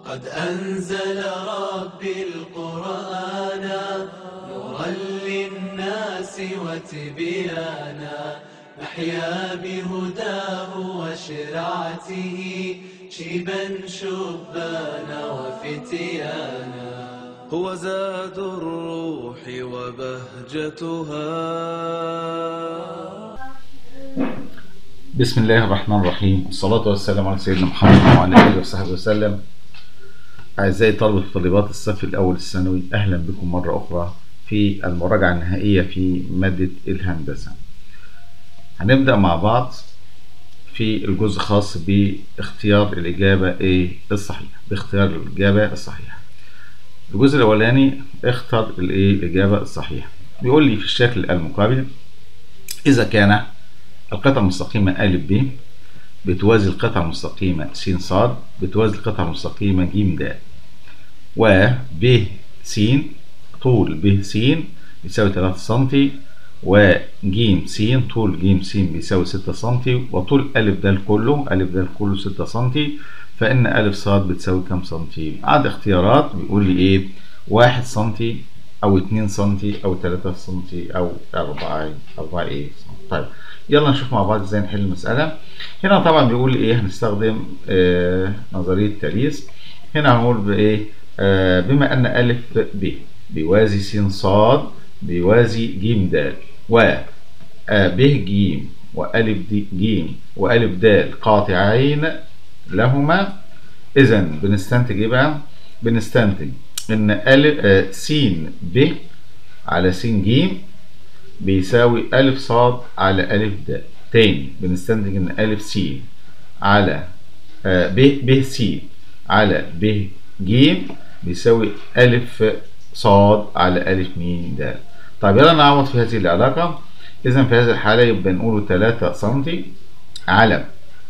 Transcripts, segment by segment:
قد أنزل ربي القرآن نورا للناس وتبيانا نحيا بهداه وشرعته شيبا شبانا وفتيانا هو زاد الروح وبهجتها بسم الله الرحمن الرحيم والصلاة والسلام على سيدنا محمد وعلى آله وصحبه وسلم أعزائي طلبة وطالبات الصف الأول الثانوي أهلا بكم مرة أخرى في المراجعة النهائية في مادة الهندسة هنبدأ مع بعض في الجزء الخاص باختيار الإجابة إيه الصحيحة باختيار الإجابة الصحيحة الجزء الأولاني اختر الإيه الإجابة الصحيحة بيقول لي في الشكل المقابل إذا كان القطعة المستقيمة أ ب بتوازي القطعة المستقيمة س ص بتوازي القطعة المستقيمة ج د و ب س طول ب س بيساوي 3 سم و ج س طول ج س بيساوي 6 سم وطول أ د كله أ د كله 6 سم فإن أ ص بتساوي كام سنتي؟ عدد اختيارات بيقول لي إيه؟ 1 سم أو 2 سم أو 3 سم أو 4 4 إيه؟ طيب يلا نشوف مع بعض ازاي نحل المسألة هنا طبعا بيقول ايه هنستخدم آه نظرية تاليس هنا هنقول بايه آه بما ان أ ب بيوازي س ص بيوازي ج د و آه ب ج وأ د ج وأ د قاطعين لهما إذا بنستنتج ايه بقى؟ بنستنتج ان أ آه س ب على س ج بيساوي أ ص على أ د تاني بنستنتج إن أ س على آه ب ب س على ب ج بيساوي أ ص على أ م د طيب يلا نعوض في هذه العلاقة إذا في هذه الحالة يبقى نقوله 3 سم على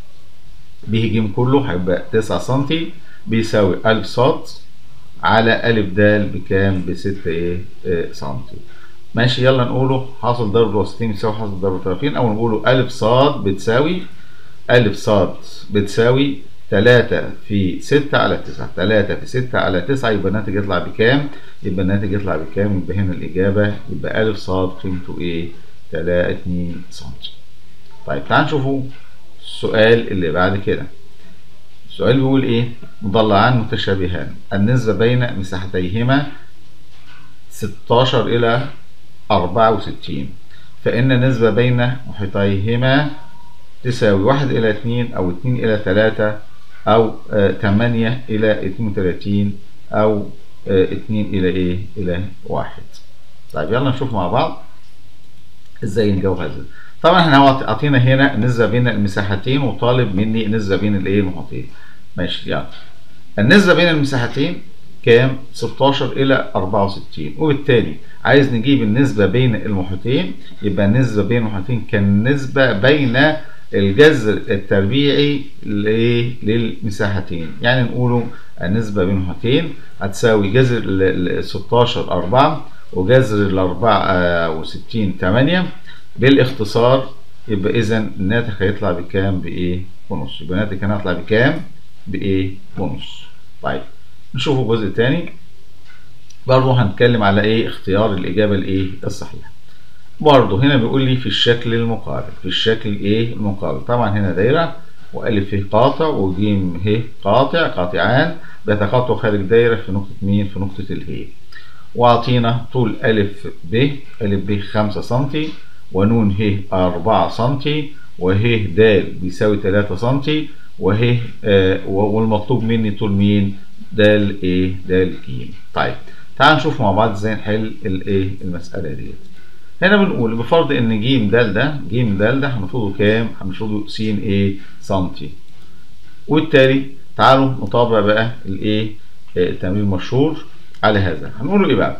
ب ج كله هيبقى 9 سم بيساوي أ ص على أ د بكام؟ ب 6 إيه آه سم ماشي يلا نقوله حاصل ضرب الوسطين يساوي حاصل ضرب الطرفين او نقوله أ ص بتساوي أ ص بتساوي 3 في 6 على 9 3 في 6 على 9 يبقى الناتج يطلع بكام؟ يبقى الناتج يطلع بكام؟ يبقى هنا الإجابة يبقى أ ص قيمته إيه؟ 3 2 سم. طيب تعال نشوفوا السؤال اللي بعد كده. السؤال بيقول إيه؟ مضلعان متشابهان النسبة بين مساحتيهما 16 إلى 64 فإن النسبة بين محيطيهما تساوي 1 إلى 2 أو 2 إلى 3 أو 8 إلى 32 أو 2 إلى إيه؟ إلى 1 طيب يلا نشوف مع بعض إزاي نجاوب هذا طبعا احنا عطينا هنا النسبة بين المساحتين وطالب مني النسبة بين الإيه المحيطين ماشي يلا النسبة بين المساحتين كام 16 إلى 64 وبالتالي عايز نجيب النسبة بين المحيطين يبقى النسبة بين المحيطين كالنسبة بين الجذر التربيعي للمساحتين يعني نقوله النسبة بين المحيطين هتساوي جذر ال 16 4 وجذر ال 64 8 بالاختصار يبقى إذا الناتج هيطلع بكام بإيه ونص يبقى الناتج هنا هيطلع بكام بإيه ونص طيب نشوفوا جزء تاني برضه هنتكلم على ايه اختيار الاجابه الايه الصحيحه برضه هنا بيقول لي في الشكل المقابل في الشكل ايه المقابل طبعا هنا دايره والف ه قاطع وجيم ه قاطع قاطعان بيتقاطعوا خارج دايره في نقطه مين في نقطه اله واعطينا طول ا ب ا ب 5 سم ونون ه 4 سم وه د بيساوي 3 سم وه آه والمطلوب مني طول مين د ايه د ج طيب تعال نشوف مع بعض ازاي نحل الايه المساله ديت هنا بنقول بفرض ان ج د ده ج د ده هنفرضه كام هنفرضه س ايه سنتي وبالتالي تعالوا نطابق بقى الايه التمرين المشهور على هذا هنقوله ايه بقى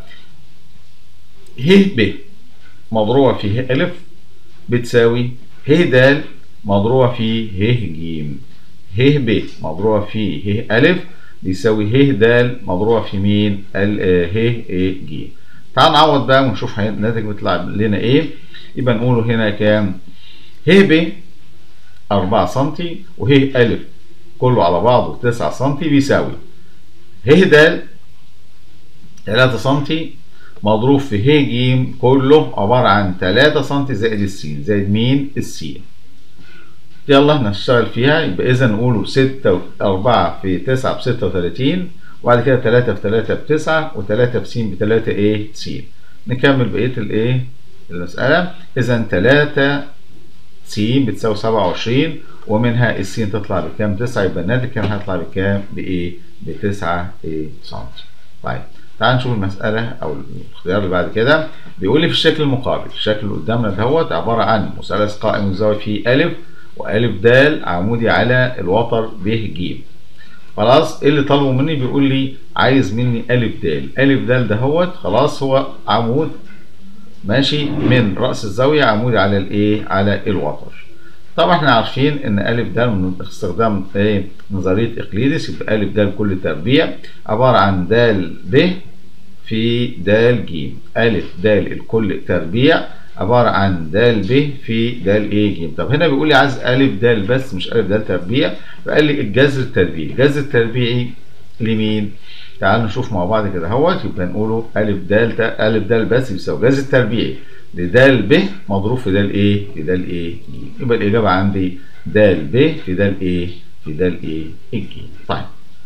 ه ب مضروبه في ه ا بتساوي ه د مضروبه في ه ج ه ب مضروبه في ه ا بيساوي ه د مضروبة في مين؟ ال ه ا ج. تعال نعوض بقى ونشوف الناتج بيطلع لنا ايه. يبقى نقوله هنا كام؟ ه ب 4 سم وه أ كله على بعضه 9 سم بيساوي ه د 3 سم مضروب في ه ج كله عبارة عن 3 سم زائد السين زائد مين السين يلا نشتغل فيها يبقى إذا نقوله 6 4 في 9 ب 36 وبعد كده 3 في 3 ب 9 و3 في س ب 3 ايه س نكمل بقية الايه المسألة إذا 3 س بتساوي 27 ومنها السين تطلع بكام 9 يبقى الناتج كان هيطلع بكام بايه ب 9 ايه سم طيب تعال نشوف المسألة أو الاختيار اللي بعد كده بيقول لي في الشكل المقابل الشكل اللي قدامنا دهوت عبارة عن مثلث قائم الزاوية فيه ألف وألف د عمودي على الوتر ب ج خلاص ايه اللي طالبه مني بيقول لي عايز مني ألف د ألف د دهوت خلاص هو عمود ماشي من رأس الزاوية عمودي على الايه على الوتر طبعا احنا عارفين ان ألف د من استخدام ايه نظرية اقليدس يبقى ألف د كل تربيع عبارة عن د ب في د ج ألف د الكل تربيع عبارة عن د ب في د ايه ج طب هنا بيقول لي عايز ألف د بس مش ألف د تربيع فقال لي الجذر التربيعي الجذر التربيعي لمين؟ تعالوا نشوف مع بعض كده اهوت يبقى نقوله ألف د ألف د بس بيساوي جذر التربيعي لد ب مضروب في د ايه؟ في د ايه ج يبقى الإجابة عندي د ب في د ايه؟ في د ايه الج طيب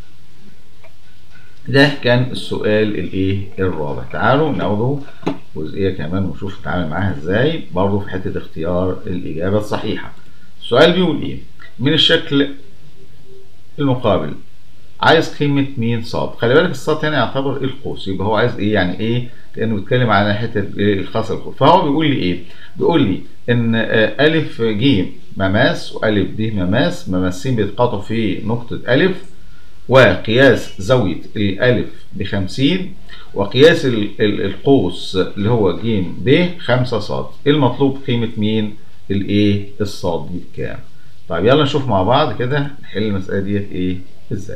ده كان السؤال الايه الرابع تعالوا ناخده جزئيه كمان ونشوف نتعامل معاها ازاي برضه في حته اختيار الاجابه الصحيحه السؤال بيقول ايه من الشكل المقابل عايز قيمه مين صاد خلي بالك الصاد هنا يعتبر القوس يبقى هو عايز ايه يعني ايه كانه بيتكلم على حته الخاص القوس فهو بيقول لي ايه بيقول لي ان الف ج مماس والف د مماس مماسين بيتقاطعوا في نقطه الف وقياس زاوية الألف بخمسين وقياس القوس اللي هو ج ب خمسة صاد المطلوب قيمة مين؟ الإيه؟ الصاد دي بكام؟ طيب يلا نشوف مع بعض كده نحل المسألة ديت إيه؟ إزاي؟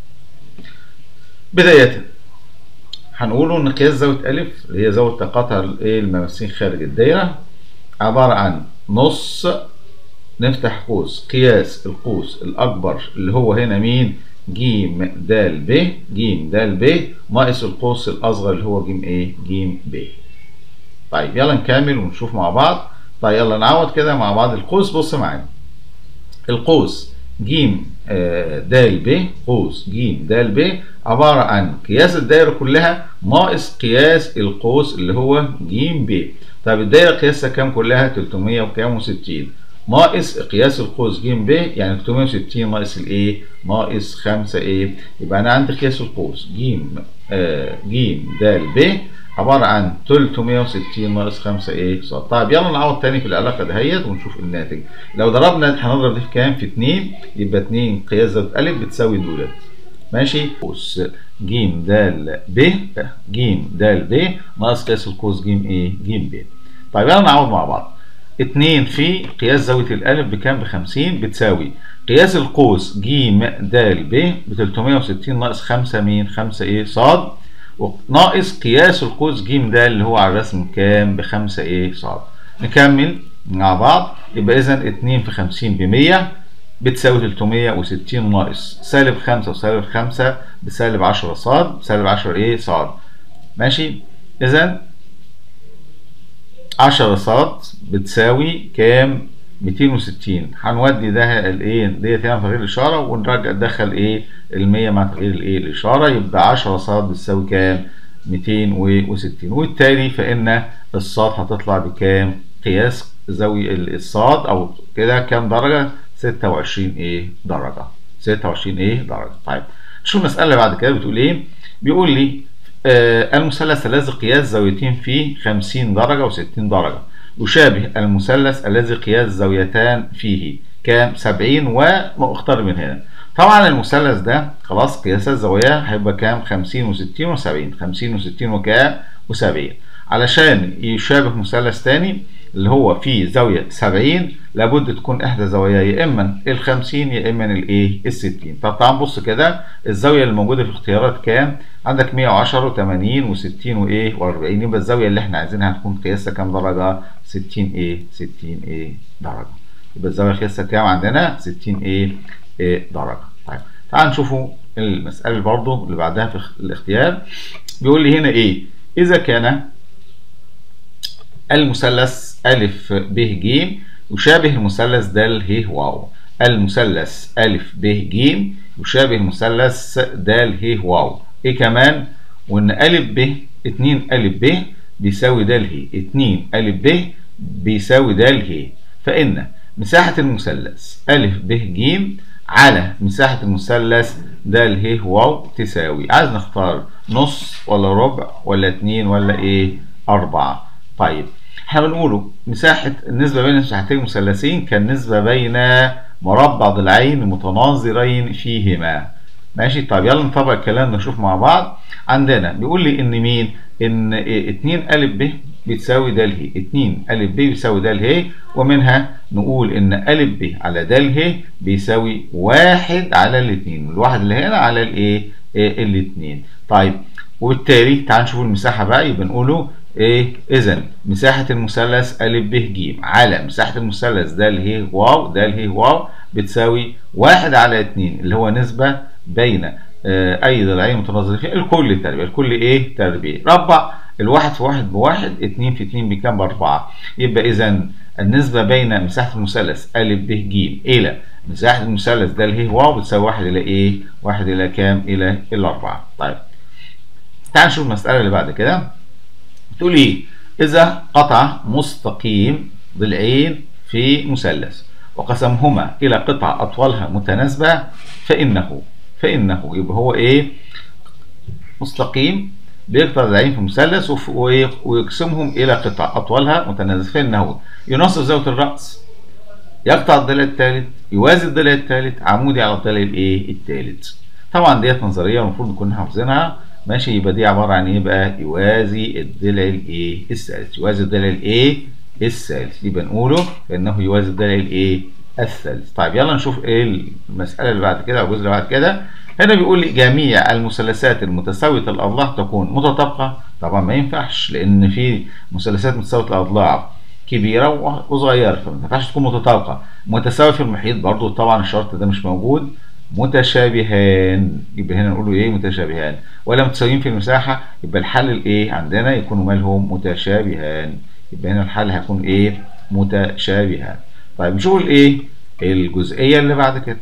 بداية هنقوله إن قياس زاوية ألف اللي هي زاوية تقاطع الإيه؟ المماسين خارج الدايرة عبارة عن نص نفتح قوس قياس القوس الأكبر اللي هو هنا مين؟ ج د ب ج د ب ناقص القوس الاصغر اللي هو ج ايه ج ب طيب يلا نكمل ونشوف مع بعض طيب يلا نعوض كده مع بعض القوس بص معايا القوس ج د ب قوس ج د ب عبارة عن قياس الدايرة كلها ناقص قياس القوس اللي هو ج ب طيب الدايرة قياسها كام كلها 300 وكام و60 ناقص قياس القوس ج ب يعني 360 ناقص الايه؟ ناقص 5 ايه؟ يبقى انا عندي قياس القوس ج آه ج د ب عباره عن 360 ناقص 5 ايه؟ صاد. طيب يلا نعوض تاني في العلاقه دهيت ونشوف الناتج. لو ضربنا هنضرب دي في كام؟ في 2 يبقى 2 قياس زاويه ا بتساوي دولت. ماشي؟ قوس ج د ب ج د ب ناقص قياس القوس ج ايه؟ ج ب. طيب يلا نعوض مع بعض. 2 في قياس زاوية الألف بكام؟ ب 50 بتساوي قياس القوس ج د ب ب 360 ناقص 5 مين؟ 5 إيه؟ صاد ناقص قياس القوس ج د اللي هو على الرسم كام؟ ب 5 إيه؟ صاد. نكمل مع بعض يبقى إذا 2 في 50 ب 100 بتساوي 360 ناقص سالب 5 وسالب 5 بسالب 10 صاد بسالب 10 إيه؟ صاد. ماشي؟ إذا 10 صاد بتساوي كام 260 هنودي ده الايه ديت هنا تغيير الاشاره ونرجع ندخل ايه ال100 مع تغيير الايه الاشاره يبقى 10 صاد بتساوي كام 260 وبالتالي فان الصاد هتطلع بكام قياس زاويه الصاد او كده كام درجه 26 ايه درجه 26 ايه درجه طيب شوف المساله اللي بعد كده بتقول ايه بيقول لي آه المثلث الذي قياس زاويتين فيه 50 درجة و60 درجة يشابه المثلث الذي قياس زاويتان فيه كام 70 واختار من هنا طبعا المثلث ده خلاص قياس الزوايا هيبقى كام 50 و60 و70 50 و60 وكام و70 علشان يشابه مثلث تاني اللي هو فيه زاوية 70 لابد تكون إحدى زواياه يا إما ال 50 يا إما الإيه ال 60 طب تعال نبص كده الزاوية اللي موجودة في الاختيارات كام؟ عندك 110 و80 و60 وإيه و40 يبقى الزاوية اللي إحنا عايزينها هتكون قياسها كام درجة؟ 60 إيه 60 إيه درجة يبقى الزاوية قياسها كام عندنا؟ 60 إيه, إيه درجة طيب تعال نشوفوا المسألة اللي برضه اللي بعدها في الاختيار بيقول لي هنا ايه إذا كان المثلث ألف ب ج يشابه المثلث د ه واو المثلث ألف ب ج يشابه المثلث د ه واو ايه كمان وان ألف ب 2 ألف ب بيساوي د ه 2 ألف ب بيساوي د ه فإن مساحة المثلث ألف ب ج على مساحة المثلث د ه واو تساوي عايز نختار نص ولا ربع ولا اتنين ولا ايه أربعة طيب احنا بنقوله مساحة النسبة بين مساحتين مثلثين كالنسبة بين مربع ضلعين متناظرين فيهما ماشي طيب يلا نطبق الكلام ده نشوف مع بعض عندنا بيقول لي ان مين ان 2 الف ب بتساوي د ه 2 الف ب بيساوي د ه ومنها نقول ان الف ب على د ه بيساوي واحد على الاثنين الواحد اللي هنا على الايه الاثنين طيب وبالتالي تعال نشوف المساحه بقى يبقى نقوله ايه اذا مساحه المثلث ا ب ج على مساحه المثلث د ه واو د ه واو بتساوي واحد على اتنين اللي هو نسبه بين آه اي ضلعين متناظرين فيه الكل تربيع الكل ايه تربيع ربع الواحد في واحد بواحد اتنين في اتنين بكام باربعه يبقى اذا النسبه بين مساحه المثلث ا ب ج الى مساحه المثلث د ه واو بتساوي واحد الى ايه واحد الى كام الى الاربعه طيب تعال نشوف المساله اللي بعد كده تقول ايه اذا قطع مستقيم ضلعين في مثلث وقسمهما الى قطع اطوالها متناسبه فانه فانه يبقى هو ايه مستقيم بيقطع ضلعين في مثلث ويقسمهم الى قطع اطوالها متناسبه فانه ينصف زاويه الراس يقطع الضلع الثالث يوازي الضلع الثالث عمودي على الضلع الايه الثالث طبعا ديت نظريه المفروض نكون حافظينها ماشي يبقى دي عباره عن ايه بقى يوازي الضلع الايه الثالث يوازي الضلع الايه الثالث يبقى نقوله كانه يوازي الضلع الايه الثالث طيب يلا نشوف ايه المساله اللي بعد كده او الجزء اللي بعد كده هنا بيقول لي جميع المثلثات المتساويه الاضلاع تكون متطابقه طبعا ما ينفعش لان في مثلثات متساويه الاضلاع كبيره وصغيره فما ينفعش تكون متطابقه متساويه في المحيط برضو طبعا الشرط ده مش موجود متشابهان يبقى هنا نقول ايه متشابهان ولا متساويين في المساحه يبقى الحل الايه عندنا يكونوا مالهم متشابهان يبقى هنا الحل هيكون ايه متشابهان طيب نشوف الايه الجزئيه اللي بعد كده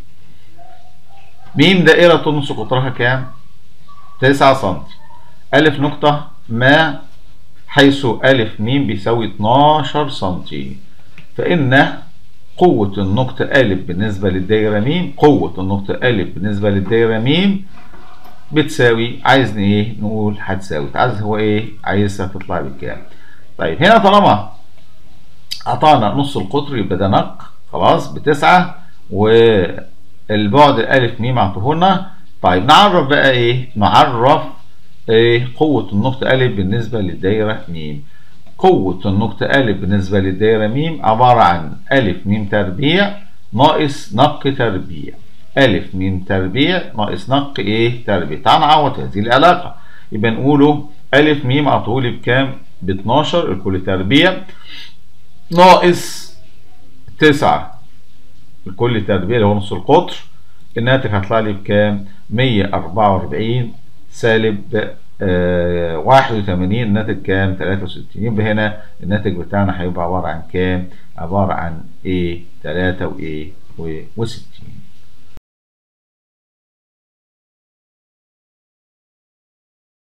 ميم دائره نص قطرها كام 9 سم الف نقطه ما حيث الف ميم بيساوي 12 سم فان قوة النقطة أ بالنسبة للدايرة م قوة النقطة أ بالنسبة للدايرة م بتساوي عايزني ايه نقول هتساوي عايز هو ايه عايزها تطلع بكام طيب هنا طالما اعطانا نص القطر يبقى ده نق خلاص بتسعة والبعد الالف م عطوهولنا طيب نعرف بقى ايه نعرف ايه قوة النقطة أ بالنسبة للدايرة م قوة النقطة أ بالنسبة للدايرة م عبارة عن أ م تربيع ناقص نق تربيع أ م تربيع ناقص نق إيه تربيع تعال نعوض هذه العلاقة يبقى نقوله أ م عطولي بكام؟ ب 12 الكل تربيع ناقص 9 الكل تربيع اللي هو نص القطر الناتج هيطلع لي بكام؟ 144 سالب آه 81 الناتج كام 63 يبقى هنا الناتج بتاعنا هيبقى عباره عن كام عباره عن ايه 3 وايه و60